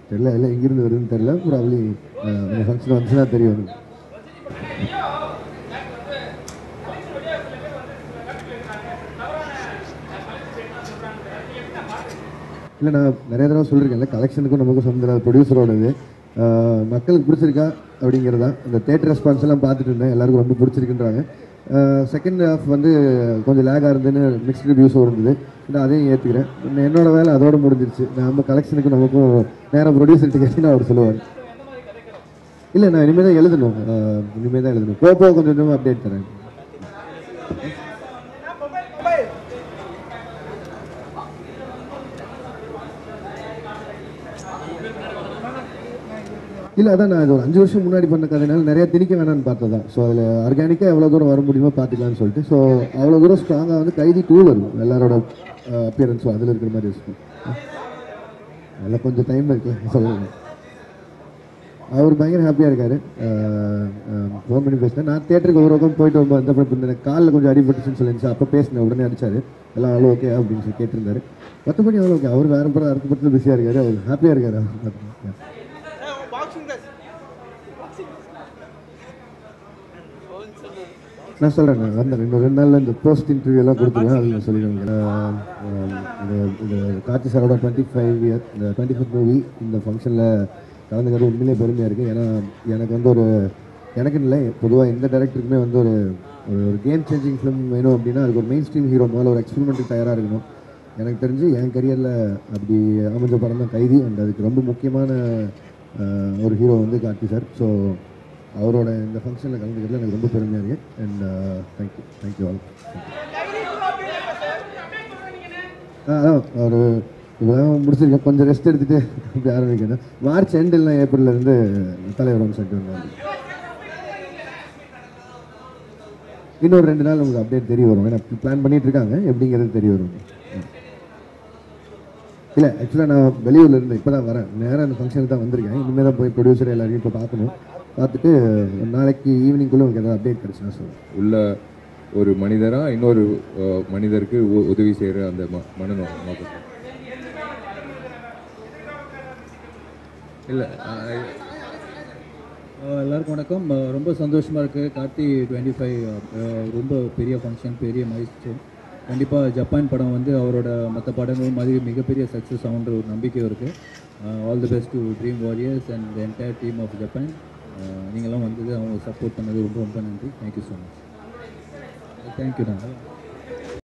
தெரியல இல்லை எங்கேருந்து வருதுன்னு தெரியல ப்ராப்ளி அந்த ஃபங்க்ஷன் வந்துச்சுன்னா தெரியும் எனக்கு. இல்லை நான் நிறைய தடவை சொல்லியிருக்கேன்ல கலெக்ஷனுக்கும் நமக்கும் சம்மந்தம் ப்ரொடியூசரோடது மக்களுக்கு பிடிச்சிருக்கா அப்படிங்கிறது தான் இந்த தேட்டர் ரெஸ்பான்ஸ் எல்லாம் பார்த்துட்டு இருந்தேன் எல்லாருக்கும் ரொம்ப பிடிச்சிருக்குன்றாங்க செகண்ட் ஹாஃப் வந்து கொஞ்சம் லேகாக இருந்துன்னு மிக்ஸ்ட் ரிவ்யூஸும் இருந்தது நான் அதையும் ஏற்றுக்கிறேன் என்னோட வேலை அதோட முடிஞ்சிருச்சு நம்ம கலெக்ஷனுக்கு நமக்கும் நேரம் ப்ரொடியூசர்கிட்ட கேட்டீங்கன்னா அவர் சொல்லுவார் இல்லை நான் இனிமேல் தான் எழுதணும் இனிமேல் தான் எழுதணும் போக போக கொஞ்சம் கொஞ்சமாக அப்டேட் தரேன் இல்லை அதான் நான் இது ஒரு அஞ்சு வருஷம் முன்னாடி பண்ண கதைனால நிறைய திணிக்க வேணாம்னு பார்த்ததான் ஸோ அதில் ஆர்கானிக்காக எவ்வளோ தூரம் வர முடியுமோ பார்த்துக்கலாம்னு சொல்லிட்டு ஸோ அவ்வளோ தூரம் ஸ்ட்ராங்காக வந்து கைதி டூ வரும் எல்லாரோட அப்பியரன்ஸும் அதில் இருக்கிற மாதிரி இருக்கும் அதில் கொஞ்சம் டைம் இருக்கு சொல்லுங்க அவர் பயங்கர ஹாப்பியாக இருக்காரு ஃபோன் பண்ணி பேசினேன் நான் தேட்டருக்கு ஒரு பக்கம் போயிட்டு வரும்போது அந்த படம் எனக்கு காலில் கொஞ்சம் அடிபட்டுச்சுன்னு சொல்லிருந்துச்சு அப்போ பேசினேன் உடனே அடிச்சாரு எல்லாம் அவ்வளோ ஓகே அப்படின்னு சொல்லி கேட்டிருந்தாரு மற்றபடி அவ்வளோ ஓகே அவர் வேறு படம் அடுத்த படத்தில் பிஸியாக இருக்காரு அவர் ஹாப்பியாக இருக்காரு நான் சொல்கிறேன் நான் வந்தேன் இன்னும் ரெண்டு நாளில் இந்த போஸ்ட் இன்டர்வியூ எல்லாம் கொடுத்துருவேன் அதில் நான் சொல்லிடுவேன் இந்த இந்த கார்த்தி சாரோட டுவெண்ட்டி ஃபைவ் இயர் இந்த டுவெண்ட்டி ஃபைவ் மூவி இந்த ஃபங்க்ஷனில் கலந்துக்கிறது உண்மையிலே பெருமையாக இருக்குது ஏன்னா எனக்கு வந்து ஒரு எனக்குன்னு இல்லை பொதுவாக எந்த டேரக்டருக்குமே வந்து ஒரு ஒரு ஒரு கேம் சேஞ்சிங் ஃபிலிம் வேணும் அப்படின்னா அதுக்கு ஒரு மெயின் ஸ்ட்ரீம் ஹீரோ முதல்ல ஒரு எக்ஸ்பெரிமெண்ட்டுக்கு தயாராக இருக்கணும் எனக்கு தெரிஞ்சு என் கரியரில் அப்படி அமைஞ்ச படம் தான் கைதி அண்ட் அதுக்கு ரொம்ப முக்கியமான அஹ், ஒரு ஹீரோ வந்து கார்த்தி சார் ஸோ அவரோட இந்த ஃபங்க்ஷனில் கலந்துக்கிறதுல எனக்கு ரொம்ப பெருமையாக இருக்குது அண்ட் தேங்க்யூ தேங்க்யூ ஆல் அதான் ஒரு இப்போதான் முடிச்சிருக்கேன் கொஞ்சம் ரெஸ்ட் எடுத்துட்டு அப்படி ஆரம்பிக்கணும் மார்ச் எண்ட் இல்லை ஏப்ரல்ல இருந்து தலைவர் வந்து சொல்லிட்டு வந்தாங்க இன்னொரு ரெண்டு நாள் உங்களுக்கு அப்டேட் தெரிய வரும் ஏன்னா பிளான் பண்ணிட்டு இருக்காங்க எப்படிங்கிறது தெரிய வரும் இல்லை ஆக்சுவலாக நான் வெளியூர்ல இருந்து இப்போ தான் வரேன் நேராக அந்த ஃபங்க்ஷனுக்கு தான் வந்திருக்கேன் இனிமேல் தான் போய் ப்ரொடியூசர் எல்லாரையும் இப்போ பார்க்கணும் பார்த்துட்டு நாளைக்கு ஈவினிங்குள்ளே உங்களுக்கு ஏதாவது அப்டேட் கிடச்சுன்னா சொல்லுங்கள் உள்ள ஒரு மனிதரா இன்னொரு அஹ், மனிதருக்கு உ- உதவி செய்யற அந்த ம- மனநோ நோக்கம் இல்லை அஹ் எல்லாருக்கும் வணக்கம் அஹ் ரொம்ப சந்தோஷமாக இருக்குது கார்த்தி டுவெண்ட்டி ஃபைவ் ரொம்ப பெரிய ஃபங்க்ஷன் பெரிய மைல்ஸ்டோன் கண்டிப்பாக ஜப்பான் படம் வந்து அவரோட மற்ற படங்கள் மாதிரி மிகப்பெரிய சக்ஸஸ் ஆகுன்ற ஒரு நம்பிக்கை இருக்குது all the best to dream warriors and entire team of Japan நீங்களாம் வந்தது அவங்க சப்போர்ட் பண்ணது ரொம்ப ரொம்ப நன்றி தேங்க்யூ ஸோ மச் தேங்க்யூ நான்